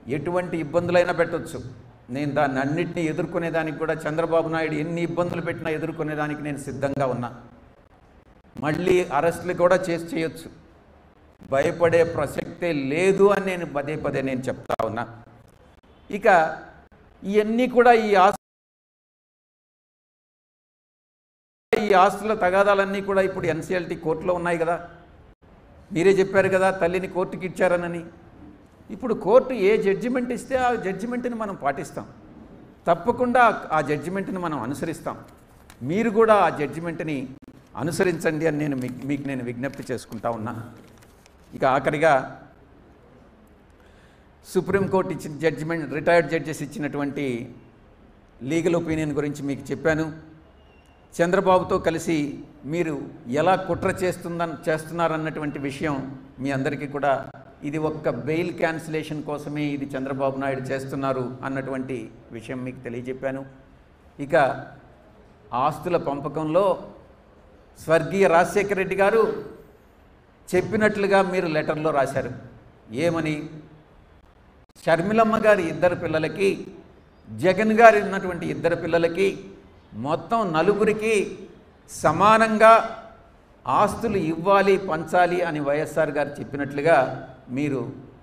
ఎటువంటి ఇబ్బందులైనా పెట్టొచ్చు నేను దాన్ని అన్నింటినీ ఎదుర్కొనేదానికి కూడా చంద్రబాబు నాయుడు ఎన్ని ఇబ్బందులు పెట్టినా ఎదుర్కొనేదానికి నేను సిద్ధంగా ఉన్నా మళ్ళీ అరెస్టులు కూడా చేసి చేయొచ్చు భయపడే ప్రసక్తే లేదు అని నేను పదే పదే నేను చెప్తా ఉన్నా ఇక ఇవన్నీ కూడా ఈ ఆస్తి ఈ ఆస్తుల తగాదాలన్నీ కూడా ఇప్పుడు ఎన్సీఎల్టీ కోర్టులో ఉన్నాయి కదా మీరే చెప్పారు కదా తల్లిని కోర్టుకి ఇచ్చారనని ఇప్పుడు కోర్టు ఏ జడ్జిమెంట్ ఇస్తే ఆ జడ్జిమెంట్ని మనం పాటిస్తాం తప్పకుండా ఆ జడ్జిమెంట్ని మనం అనుసరిస్తాం మీరు కూడా ఆ జడ్జిమెంట్ని అనుసరించండి అని నేను మీకు మీకు నేను విజ్ఞప్తి చేసుకుంటా ఉన్నా ఇక ఆఖరిగా సుప్రీంకోర్టు ఇచ్చిన జడ్జిమెంట్ రిటైర్డ్ జడ్జెస్ ఇచ్చినటువంటి లీగల్ ఒపీనియన్ గురించి మీకు చెప్పాను చంద్రబాబుతో కలిసి మీరు ఎలా కుట్ర చేస్తుందని చేస్తున్నారన్నటువంటి విషయం మీ అందరికీ కూడా ఇది ఒక్క బెయిల్ క్యాన్సిలేషన్ కోసమే ఇది చంద్రబాబు నాయుడు చేస్తున్నారు అన్నటువంటి విషయం మీకు తెలియజెప్పాను ఇక ఆస్తుల పంపకంలో స్వర్గీయ రాజశేఖర రెడ్డి గారు చెప్పినట్లుగా మీరు లెటర్లో రాశారు ఏమని షర్మిలమ్మ గారి ఇద్దరు పిల్లలకి జగన్ గారి ఉన్నటువంటి ఇద్దరు పిల్లలకి మొత్తం నలుగురికి సమానంగా ఆస్తులు ఇవ్వాలి పంచాలి అని వైఎస్ఆర్ గారు చెప్పినట్లుగా మీరు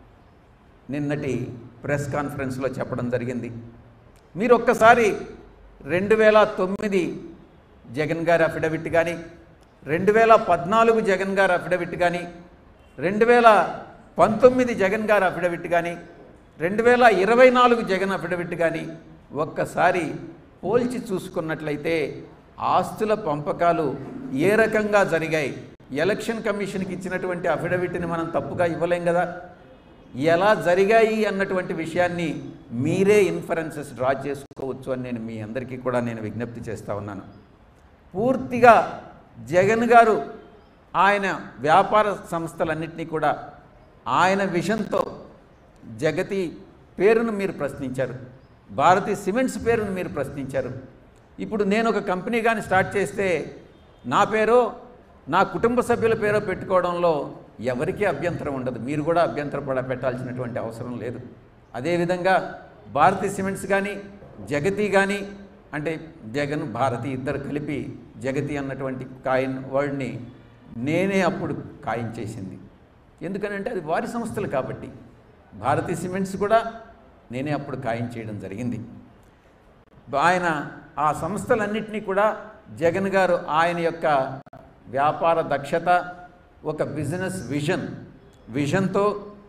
నిన్నటి ప్రెస్ కాన్ఫరెన్స్లో చెప్పడం జరిగింది మీరు ఒక్కసారి రెండు వేల తొమ్మిది జగన్ గారి అఫిడవిట్ కానీ రెండు వేల పద్నాలుగు జగన్ గారి అఫిడవిట్ కానీ రెండు వేల పంతొమ్మిది జగన్ గారి అఫిడవిట్ కానీ రెండు వేల ఇరవై నాలుగు జగన్ అఫిడవిట్ కానీ ఒక్కసారి పోల్చి చూసుకున్నట్లయితే ఆస్తుల పంపకాలు ఏ రకంగా జరిగాయి ఎలక్షన్ కమిషన్కి ఇచ్చినటువంటి అఫిడవిట్ని మనం తప్పుగా ఇవ్వలేం కదా ఎలా జరిగాయి అన్నటువంటి విషయాన్ని మీరే ఇన్ఫరెన్సెస్ డ్రా చేసుకోవచ్చు అని నేను మీ అందరికీ కూడా నేను విజ్ఞప్తి చేస్తూ ఉన్నాను పూర్తిగా జగన్ గారు ఆయన వ్యాపార సంస్థలన్నింటినీ కూడా ఆయన విషన్తో జగతి పేరును మీరు ప్రశ్నించారు భారతి సిమెంట్స్ పేరును మీరు ప్రశ్నించారు ఇప్పుడు నేను ఒక కంపెనీ కానీ స్టార్ట్ చేస్తే నా పేరో నా కుటుంబ సభ్యుల పేరో పెట్టుకోవడంలో ఎవరికీ అభ్యంతరం ఉండదు మీరు కూడా అభ్యంతరపడ పెట్టాల్సినటువంటి అవసరం లేదు అదేవిధంగా భారతి సిమెంట్స్ కానీ జగతి కానీ అంటే జగన్ భారతి ఇద్దరు కలిపి జగతి అన్నటువంటి కాయిన్ వర్డ్ని నేనే అప్పుడు ఖాయం చేసింది ఎందుకనంటే అది వారి సంస్థలు కాబట్టి భారతీ సిమెంట్స్ కూడా నేనే అప్పుడు ఖాయం చేయడం జరిగింది ఆయన ఆ సంస్థలన్నింటినీ కూడా జగన్ గారు ఆయన యొక్క వ్యాపార దక్షత ఒక బిజినెస్ విజన్ విజన్తో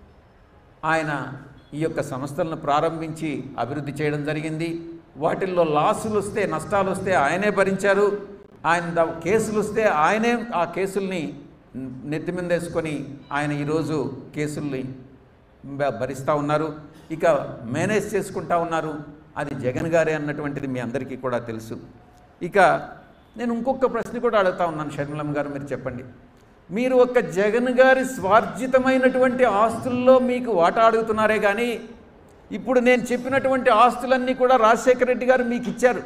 ఆయన ఈ యొక్క సంస్థలను ప్రారంభించి అభివృద్ధి చేయడం జరిగింది వాటిల్లో లాసులు వస్తే నష్టాలు వస్తే ఆయనే భరించారు ఆయన ద- కేసులు వస్తే ఆయనే ఆ కేసుల్ని నెత్తి మీద వేసుకొని ఆయన ఈరోజు కేసుల్ని బ- భరిస్తూ ఉన్నారు ఇక మేనేజ్ చేసుకుంటా ఉన్నారు అది జగన్ గారే అన్నటువంటిది మీ అందరికీ కూడా తెలుసు ఇక నేను ఇంకొక ప్రశ్న కూడా అడుగుతా ఉన్నాను షర్మిలమ్మ గారు మీరు చెప్పండి మీరు ఒక జగన్ గారి స్వార్జితమైనటువంటి ఆస్తుల్లో మీకు వాటా అడుగుతున్నారే కానీ ఇప్పుడు నేను చెప్పినటువంటి ఆస్తులన్నీ కూడా రాజశేఖర రెడ్డి గారు మీకు ఇచ్చారు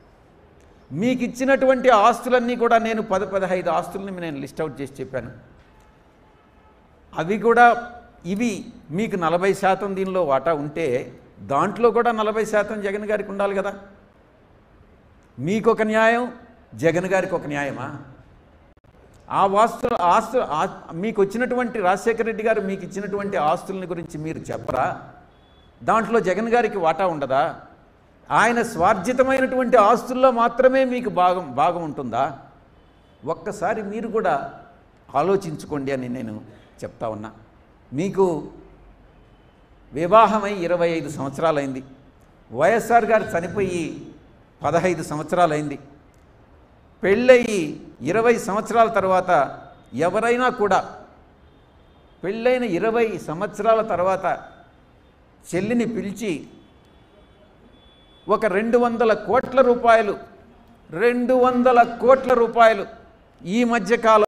మీకు ఇచ్చినటువంటి ఆస్తులన్నీ కూడా నేను పద పదహైదు ఆస్తుల్ని నేను లిస్ట్ అవుట్ చేసి చెప్పాను అవి కూడా ఇవి మీకు నలభై శాతం దీనిలో వాటా ఉంటే దాంట్లో కూడా నలభై శాతం జగన్ గారికి ఉండాలి కదా మీకు ఒక న్యాయం జగన్ గారికి ఒక న్యాయమా ఆ వాస్తుల ఆస్తు ఆ- మీకు వచ్చినటువంటి రాజశేఖర రెడ్డి గారు మీకు ఇచ్చినటువంటి ఆస్తులని గురించి మీరు చెప్పరా దాంట్లో జగన్ గారికి వాటా ఉండదా ఆయన స్వార్జితమైనటువంటి ఆస్తుల్లో మాత్రమే మీకు భాగం భాగం ఉంటుందా ఒక్కసారి మీరు కూడా ఆలోచించుకోండి అని నేను చెప్తా ఉన్నా మీకు వివాహమై ఇరవై ఐదు సంవత్సరాలైంది వైఎస్ఆర్ గారు చనిపోయి పదహైదు సంవత్సరాలైంది పెళ్ళయి ఇరవై సంవత్సరాల తర్వాత ఎవరైనా కూడా పెళ్ళైన ఇరవై సంవత్సరాల తర్వాత చెల్లిని పిలిచి ఒక రెండు వందల కోట్ల రూపాయలు రెండు వందల కోట్ల రూపాయలు ఈ మధ్యకాలం